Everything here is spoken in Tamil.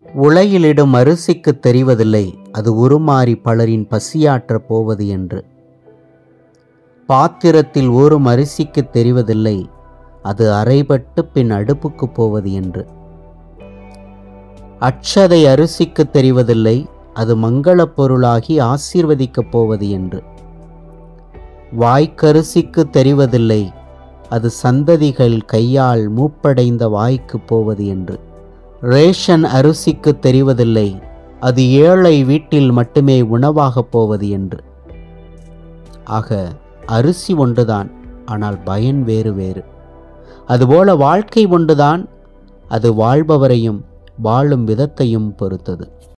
உலையிலிடும் அரிசிக்கு தெரிவதில்லை அது உருமாறி பலரின் பசியாற்றப் போவது என்று பாத்திரத்தில் ஊறும் அரிசிக்கு தெரிவதில்லை அது அரைபட்டு பின் அடுப்புக்கு போவது என்று அட்சதை அரிசிக்கு தெரிவதில்லை அது மங்களப் பொருளாகி ஆசீர்வதிக்கப் போவது என்று வாய்க்கரிசிக்கு தெரிவதில்லை அது சந்ததிகள் கையால் மூப்படைந்த வாய்க்கு போவது என்று ரேஷன் அரிசிக்கு தெரிவதில்லை அது ஏழை வீட்டில் மட்டுமே உணவாகப் போவது என்று ஆக அரிசி ஒன்றுதான் ஆனால் பயன் வேறு வேறு அதுபோல வாழ்க்கை ஒன்றுதான் அது வாழ்பவரையும் வாழும் விதத்தையும் பொறுத்தது